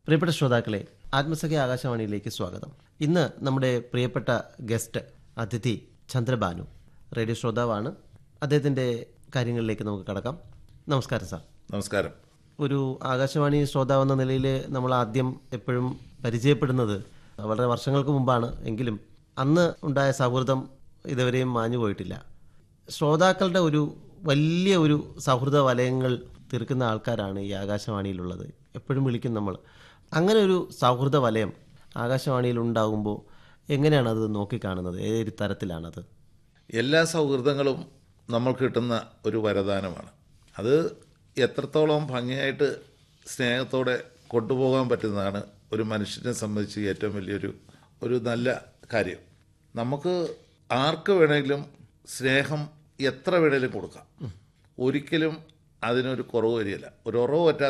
പ്രിയപ്പെട്ട ശ്രോതാക്കളെ ആത്മസഖ്യ ആകാശവാണിയിലേക്ക് സ്വാഗതം ഇന്ന് നമ്മുടെ പ്രിയപ്പെട്ട ഗസ്റ്റ് അതിഥി ചന്ദ്രബാനു റേഡിയോ ശ്രോതാവാണ് അദ്ദേഹത്തിൻ്റെ കാര്യങ്ങളിലേക്ക് നമുക്ക് കടക്കാം നമസ്കാരം സാർ നമസ്കാരം ഒരു ആകാശവാണി ശ്രോതാവ് എന്ന നിലയിൽ നമ്മൾ ആദ്യം എപ്പോഴും പരിചയപ്പെടുന്നത് വളരെ വർഷങ്ങൾക്ക് മുമ്പാണ് എങ്കിലും അന്ന് ഉണ്ടായ സൗഹൃദം ഇതുവരെയും മാഞ്ഞു പോയിട്ടില്ല ശ്രോതാക്കളുടെ ഒരു വലിയ ഒരു സൗഹൃദ വലയങ്ങൾ തീർക്കുന്ന ആൾക്കാരാണ് ഈ ആകാശവാണിയിലുള്ളത് എപ്പോഴും വിളിക്കും നമ്മൾ അങ്ങനെ ഒരു സൗഹൃദ വലയം ആകാശവാണിയിൽ ഉണ്ടാകുമ്പോൾ എങ്ങനെയാണ് അത് നോക്കിക്കാണുന്നത് ഏത് തരത്തിലാണത് എല്ലാ സൗഹൃദങ്ങളും നമ്മൾക്ക് കിട്ടുന്ന ഒരു വരദാനമാണ് അത് എത്രത്തോളം ഭംഗിയായിട്ട് സ്നേഹത്തോടെ കൊണ്ടുപോകാൻ പറ്റുന്നതാണ് ഒരു മനുഷ്യനെ സംബന്ധിച്ച് ഏറ്റവും വലിയൊരു ഒരു നല്ല കാര്യം നമുക്ക് ആർക്ക് വേണമെങ്കിലും സ്നേഹം എത്ര വേണേലും കൊടുക്കാം ഒരിക്കലും അതിനൊരു കുറവ് വരികയില്ല ഒരു ഉറവ് പറ്റാത്ത